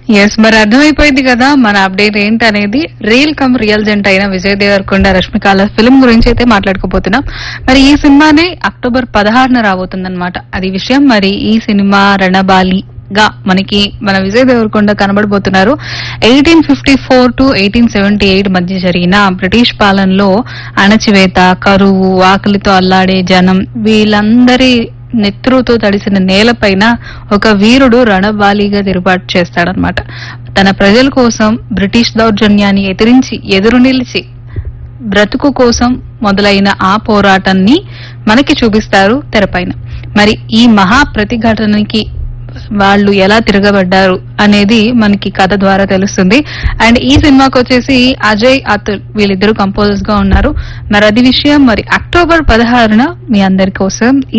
yes మరి అర్థమైపోయింది కదా మన అప్డేట్ ఏంటి అనేది రియల్ కమ్ రియల్ జంట్ అయిన విజయ్ దేవరకొండ రష్మికాల ఫిల్మ్ గురించి అయితే మాట్లాడుకోబోతున్నాం మరి ఈ సినిమానే అక్టోబర్ పదహారున రాబోతుందన్నమాట అది విషయం మరి ఈ సినిమా రణబాలి గా మనకి మన విజయ్ దేవరకొండ కనబడబోతున్నారు eighteen fifty four to eighteen seventy eight మధ్య జరిగిన బ్రిటిష్ పాలనలో అణచివేత కరువు ఆకలితో అల్లాడే జనం వీళ్ళందరి నెత్రుతో తడిసిన నేలపైన ఒక వీరుడు రణబాలిగా తిరుగుబాటు చేస్తాడనమాట తన ప్రజల కోసం బ్రిటిష్ దౌర్జన్యాన్ని ఎదిరించి ఎదురు నిలిచి బ్రతుకు కోసం మొదలైన ఆ పోరాటాన్ని మనకి చూపిస్తారు తెరపైన మరి ఈ మహా ప్రతిఘటనకి వాళ్ళు ఎలా తిరగబడ్డారు అనేది మనకి కథ ద్వారా తెలుస్తుంది అండ్ ఈ సినిమాకి వచ్చేసి అజయ్ అతుల్ వీళ్ళిద్దరు కంపోజర్స్ గా ఉన్నారు మరి అది విషయం మరి అక్టోబర్ పదహారున మీ అందరి కోసం ఈ